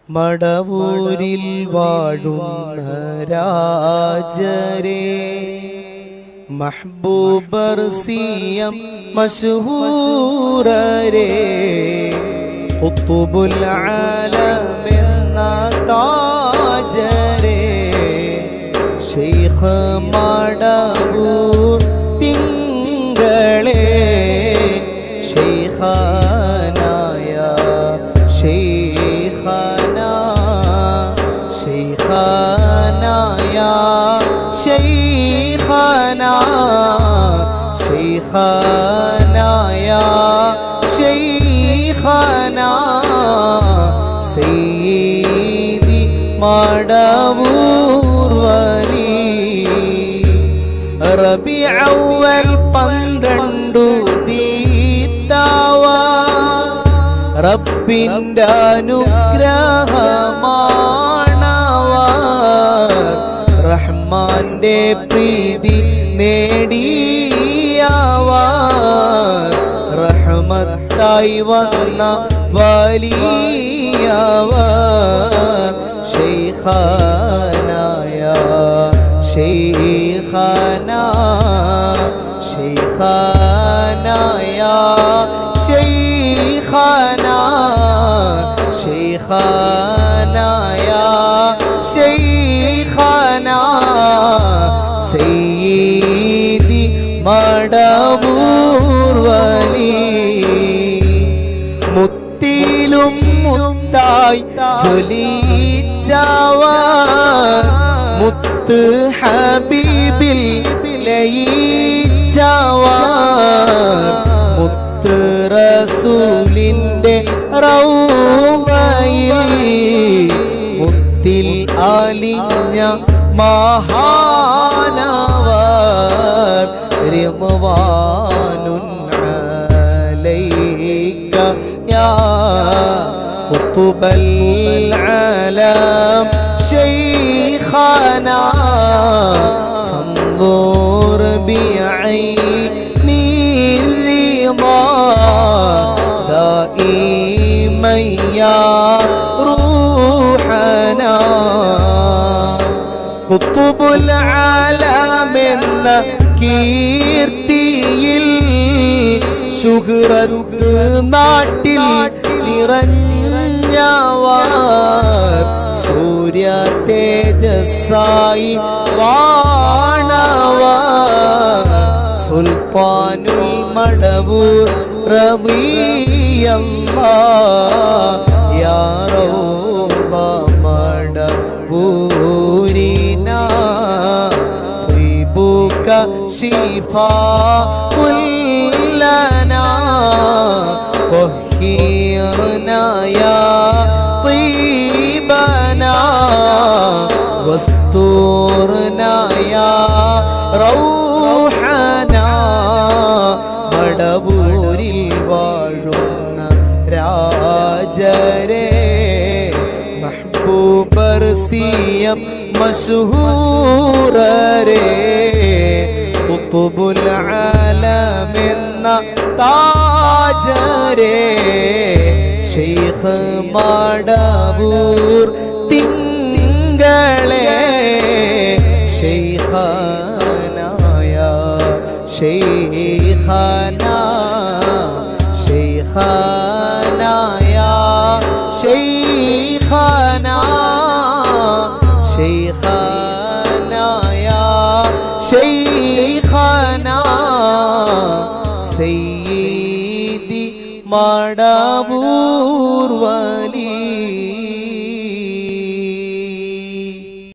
മടവൂരിൽ വാഴുന്ന രാജരേ മഹ്ബൂബർ സിയം മഷഹൂരരേ കുത്തുബുൽ ആലമെന്ന താജരേ ശൈഖ് മടവൂർ തിങ്കളേ ശൈഖാനായ ശൈഖാന ശൈഖാനായ ശൈഖാന ശൈഖാനായ ശൈഖാന സയ്യിദി മടവൂർ വലി റബിഅവൽ പന്ത്രണ്ടു ദീത്താവ റബ്ബിൻ്റെ അനുഗ്രഹമാണവ റഹ്മാന്റെ പ്രീതി നേടിയവ റഹ്മത്തായി വന്ന വലിയവ ശൈഖാനായ ശൈഖാന ശൈഖാനായ ശൈഖാന ശൈഖാനായ ശൈഖാന സയ്യിദി മടവൂർ വലി മുത്തിലും മുത്തായി ജ്വലിച്ചവ മുത്ത് ഹബീബിൽ ലയിച്ചവ മുത്ത് റസൂലിൻ്റെ റൗമയിൽ മുത്തിൽ അലിഞ്ഞ മഹാനവർ റിضوان عليك يا قطب العالم شيخنا فانظر بعين الرضا دائما يا روحنا കുത്തുബുൽ ആലമെന്ന കീർത്തിയിൽ ശുഹ്രത്ത് നാട്ടിൽ നിറഞ്ഞവർ സൂര്യ തേജസ്സായി വാണവ സുൽത്താനുൽ മടവൂർ റബിയല്ലാ യാ റൗള മടവൂരിനാ طيبك شفاء لنا طهرنا يا طيبنا واسترنا يا روحنا മടവൂരിൽ വാഴുന്ന രാജരേ മഹ്ബൂബർ സിയം മഷഹൂരരേ കുത്തുബുൽ ആലമെന്ന താജരേ ശൈഖ് മടവൂർ തിങ്കളേ ശൈഖാനായ ശൈഖാന ശൈഖാനായ ശൈഖാന ശൈഖാനായ ശൈഖാന സയ്യിദി മടവൂർ വലി